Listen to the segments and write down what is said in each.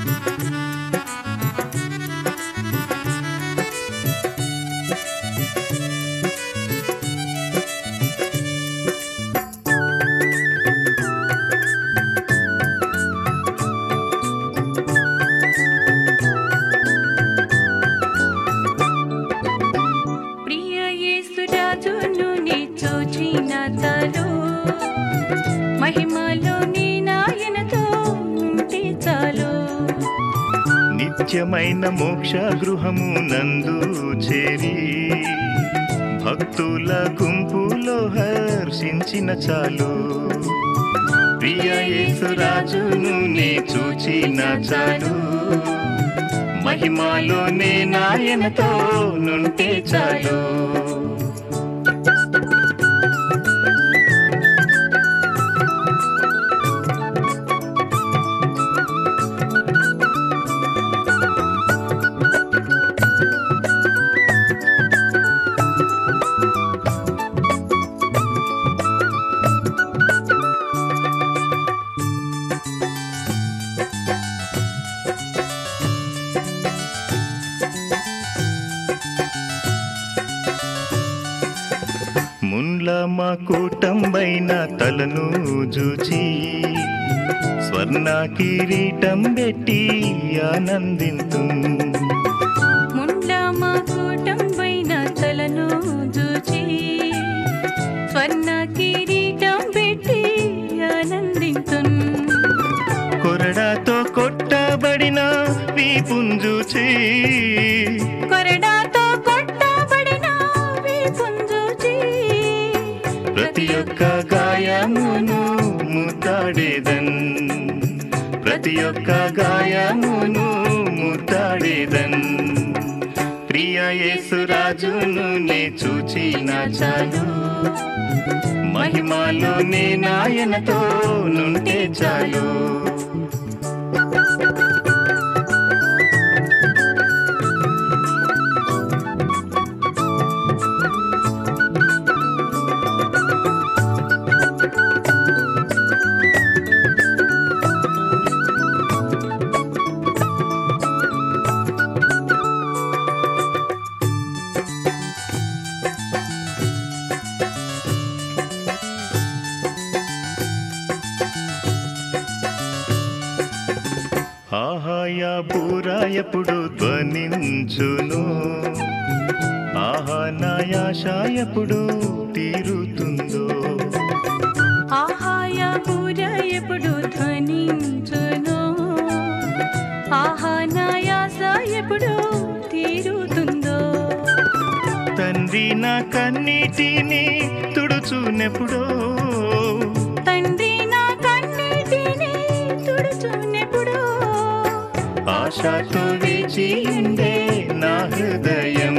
ప్రియ యేసురాజును నీ చూచిన చాలు మహిమలో నీ నాయనతో ఉంటే చాలు నిత్యమైన మోక్ష గృహము నందు చేరి భక్తుల గుంపులో హర్షించిన చాలు ప్రియ యేసురాజును నే చూచిన చాలు మహిమాలోనే నాయనతో నుంటే చాలు ముండ్ల మా కూటంబైన తలను జూచి స్వర్ణ కిరీటం పెట్టి ఆనందింతు ముండ్ల మా కూటంబైన తలను చూచి స్వర్ణ కిరీటం పెట్టి ఆనందింతున్ కొరడాతో కొట్టబడిన వీపుంజూచి కొరడాతో కొట్టబడిన వీపుంజూచి ప్రతి ఒక్క గాయమును ముద్దాడేదన్ ప్రతి ఒక్క గాయమును ముద్దాడేదన్ ప్రియ యేసురాజును నే చూచిన చాలు మహిమాలోనే నాయనతో నుంటే చాలు ఆహాయ బూర ఎప్పుడు ధ్వనించును ఆహా నాయాశ ఎప్పుడు తీరుతుందో ఆహాయ పూర ఎప్పుడు ధ్వనించును ఆహా నాయాస ఎప్పుడు తీరుతుందో తండ్రి నా కన్నీటిని తుడుచునెప్పుడో తండ్రి నా కన్నీటిని తుడుచునెప్పుడు ఆశతో వేచి ఉండే నా హృదయం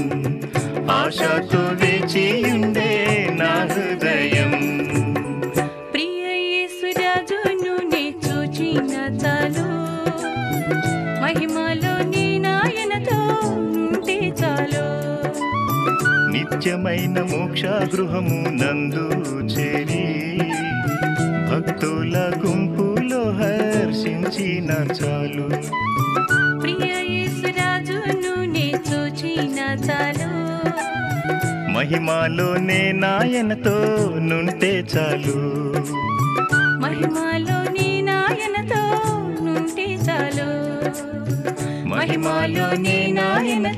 ఆశతో వేచి ఉండే నా హృదయం ప్రియ యేసురాజును నే చూచిన చాలు మహిమలో నీ నాయనతో ఉంటే చాలు నిత్యమైన మోక్ష గృహము నందు చేరి భక్తుల గుంపులో హర్షించిన చాలు ప్రియ యేసురాజును నే చూచిన చాలు మహిమాలోనే నాయనతో నుంటే చాలు మహిమలో నీ నాయనతో నుంటే చాలు మహిమాలోనే నాయన